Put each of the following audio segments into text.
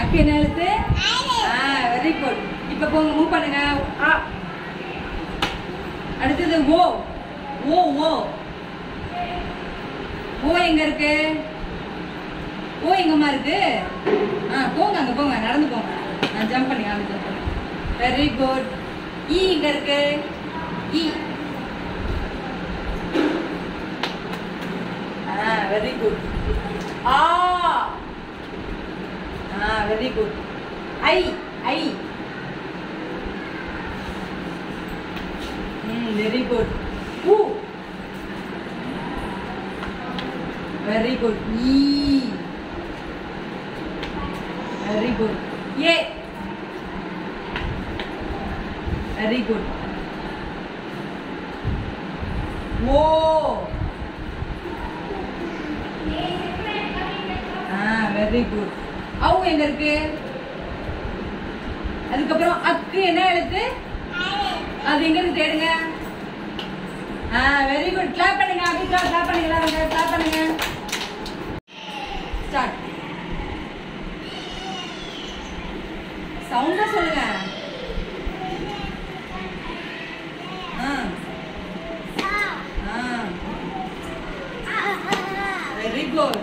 அக்கு என்ன எழுத்து ஆ வெரி குட் இப்போ போங்க மூவ் பண்ணுங்க ஆ அடுத்தது ஓ ஓ ஓ ஓ எங்க இருக்கு ஓ எங்கம்மா இருக்கு ஆ போங்க அங்க போங்க நடந்து போங்க நான் ஜம்ப் பண்ணி காமிக்கிறேன் வெரி குட் ஈ இங்க இருக்கு ஈ ஆ வெரி குட் ஆ ஆ வெரி குட் ஐ ஐ ம் வெரி குட் ஊ வெரி குட் ஈ வெரி குட் ஏ வெரி குட் ஓ ஆ வெரி குட் அவு எங்க இருக்கு அதுக்கப்புறம் அக்கு என்ன எழுத்து அது எங்க இருக்கு தேடுங்க ஆ வெரி குட் கிளாப் பண்ணுங்க அபிகா கிளாப் பண்ணுங்க எல்லாரும் கிளாப் பண்ணுங்க ஸ்டார்ட் சவுண்டா சொல்லுங்க ஆ ஆ வெரி குட்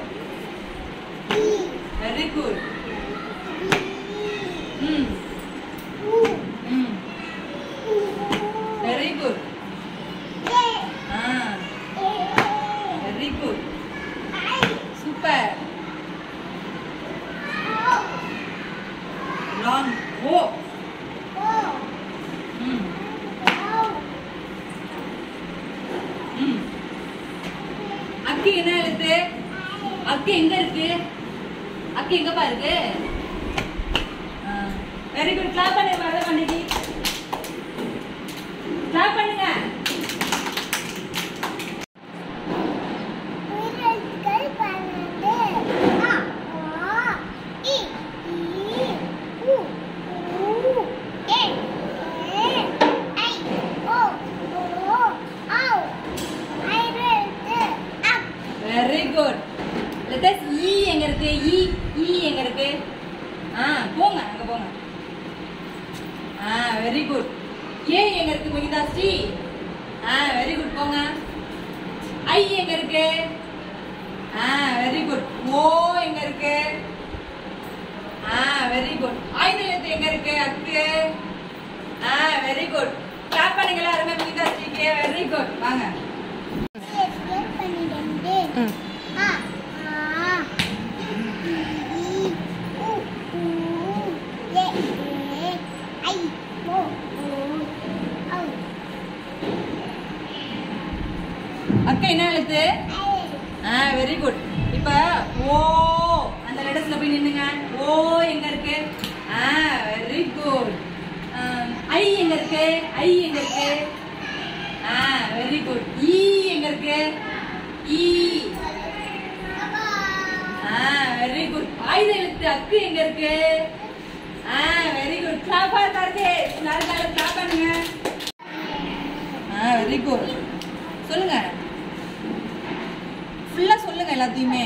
வெரி குட் ம் ம் வெரி குட் ஆ வெரி குட் சூப்பர் லாங் ஓ ம் ம் அக்கி என்ன எழுத்து அக்கி எங்க இருக்கு அக்கி எங்கப்பா இருக்கு வெரி குட் கிளாப் பண்ணு வரத பண்ணிடி கிளாப் பண்ணுங்க வெரி குட் லெட்டஸ் ஈ எங்க இருக்கு ஈ ஈ எங்க இருக்கு ஆ போங்க அங்க போங்க ஆ வெரி குட் ஏ எங்க இருக்கு முகிதா ஸ்ரீ ஆ வெரி குட் போங்க ஐ எங்க இருக்கு ஆ வெரி குட் ஓ எங்க இருக்கு ஆ வெரி குட் ஆயுத எழுத்து எங்க இருக்கு அக்கு ஆ வெரி குட் கிளாப் பண்ணுங்களா அருமை முகிதா ஸ்ரீக்கு வெரி குட் வாங்க அக்கா என்ன எழுத்து ஆ வெரி குட் இப்ப ஓ அந்த லெட்டர்ஸ்ல போய் நின்னுங்க ஓ எங்க இருக்கு ஆ வெரி குட் ஐ எங்க இருக்கு ஐ எங்க இருக்கு ஆ வெரி குட் ஈ எங்க இருக்கு ஈ ஆ வெரி குட் ஆயுத எழுத்து அக்கு எங்க இருக்கு ஆ வெரி குட் கிளாப் ஆகாதே எல்லாரும் கால கிளாப் பண்ணுங்க ஆ வெரி குட் சொல்லுங்க ஃபுல்லா சொல்லுங்க எல்லாத்தையுமே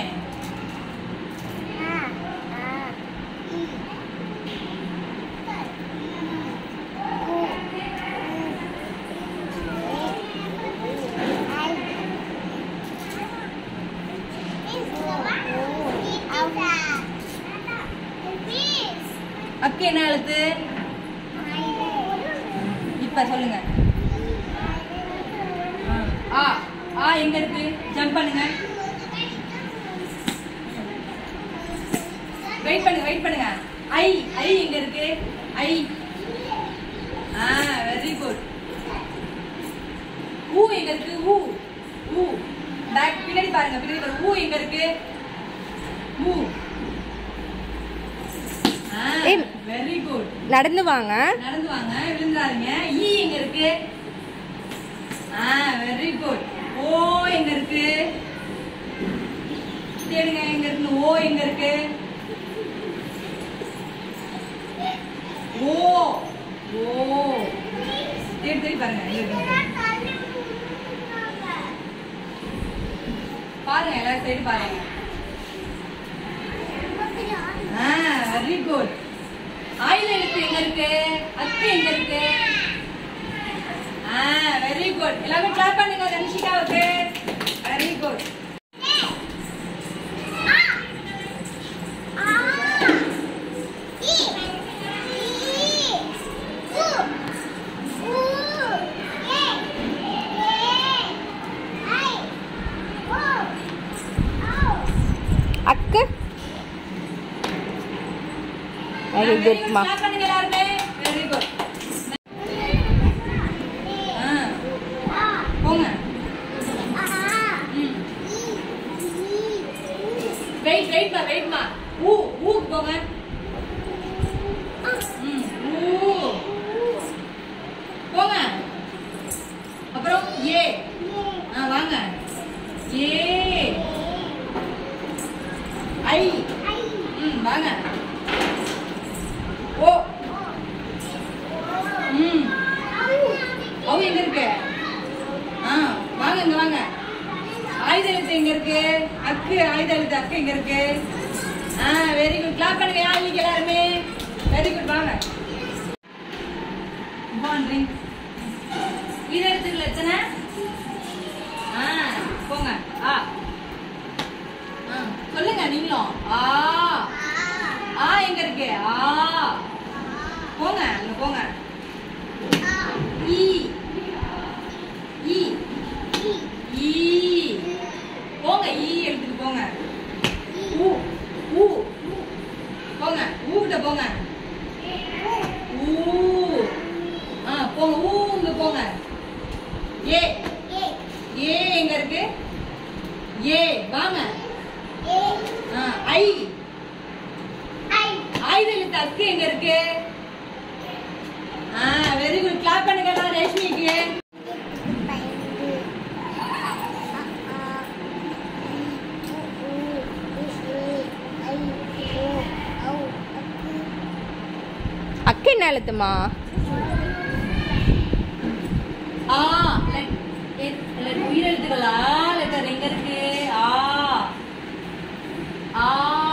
அக்கு என்ன எழுத்து இப்ப சொல்லுங்க ஆ ஆ எங்க இருக்கு ஜம்ப் பண்ணுங்க வெயிட் பண்ணுங்க வெயிட் பண்ணுங்க ஐ ஐ எங்க இருக்கு ஐ ஆ வெரி குட் ஊ எங்க இருக்கு ஊ ஊ பேக் பின்னாடி பாருங்க பின்னாடி பாருங்க ஊ எங்க இருக்கு ஊ ஏய். வெரி குட் நடந்து வாங்க நடந்து வாங்க விழுந்துறாதீங்க ஈ எங்க இருக்கு ஆ வெரி குட் ஓ எங்க இருக்கு தேடுங்க எங்க இருக்கு ஓ எங்க இருக்கு ஓ ஓ தேடி தேடி பாருங்க எங்க இருக்கு பாருங்க எல்லாரும் சைடு பாருங்க ஆ வெரி குட் ஆயுத எழுத்து எங்க இருக்கு அக்கு எங்க இருக்கு ஆ வெரி குட் எல்லாமே கிளாப் பண்ணுங்க தனிஷிகாவுக்கு வெரி குட் அக்கு வெரி குட்மா கிளாப் பண்ணுங்க எல்லாருமே வெரி குட் ஆ போங்க ம் வெயிட் வெயிட் மா வெயிட் மா ஊ ஊக்கு போங்க ம் ஊ போங்க அப்புறம் ஏ ஆ வாங்க ஏ ஐ ம் வாங்க ஓ ம் அவ எங்க இருக்கு ஆ வாங்க இங்க வாங்க ஆயுத எழுத்து எங்க இருக்கு அக்கு ஆயுத எழுத்து அக்கு எங்க இருக்கு ஆ வெரி குட் கிளாப் பண்ணுங்க யாழிக்கு எல்லாருமே வெரி குட் வாங்க பண்றீங்க இது எழுத்துக்கள் எத்தனை ஆ போங்க ஆ ஆ, சொல்லுங்க நீங்களும் ஆ ஆ எங்க இருக்கு ஆ போங்க அங்க போங்க ஈ ஈ ஈ போங்க ஈ எழுத்துக்கு போங்க ஊ ஊ போங்க ஊகிட்ட போங்க ஊ ஆ போங்க ஊங்க போங்க ஏ ஏ எங்க இருக்கு ஏ வாங்க ஆ, ஐ ஆயுத எழுத்து அக்கு எங்க இருக்கு ஆ வெரி குட் கிளாப் பண்ணுங்க எல்லாரும் ரேஷ்மிக்கு அக்கு என்ன எழுத்துமா ஆ லெட் எத்- லெட் உயிர் எழுத்துக்களா லெட்டர் எங்க இருக்கு ஆ ஆ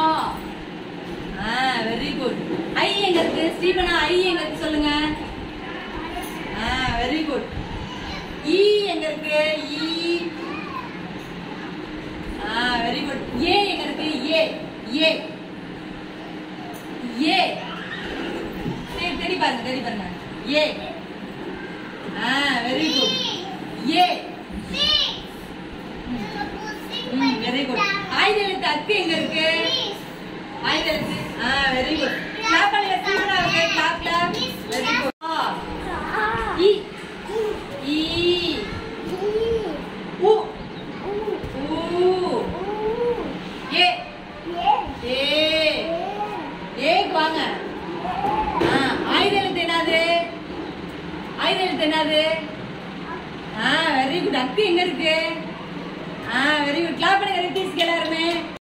ஆ வெரி குட் ஐ எங்க இருக்கு ஸ்டீபனா ஐ எங்க இருக்கு சொல்லுங்க ஆ வெரி குட் ஈ எங்க இருக்கு ஈ ஆ வெரி குட் ஏ எங்க இருக்கு ஏ ஏ ஏ சரி தேடி பாருங்க தேடி பாருங்க ஏ ஆ வெரி குட் ஏ ம் வெரி குட் ஆயுத எழுத்து அக்கு எங்க இருக்கு ஆயுத எழுத்து ஆ வெரி குட் கிளாப் பண்ணுங்க சீக்கிரம் okay clap clap very good ஆ இ ஈ உ ஊ ஏ ஏ ஏக்கு வாங்க ஆ ஆயுத எழுத்து என்னது ஆயுத எழுத்து என்னது ஆ வெரி குட் அக்கு எங்க இருக்கு ஆ வெரி குட் கிளாப் பண்ணுங்க ரிட்டிஸ்க்கு எல்லாருமே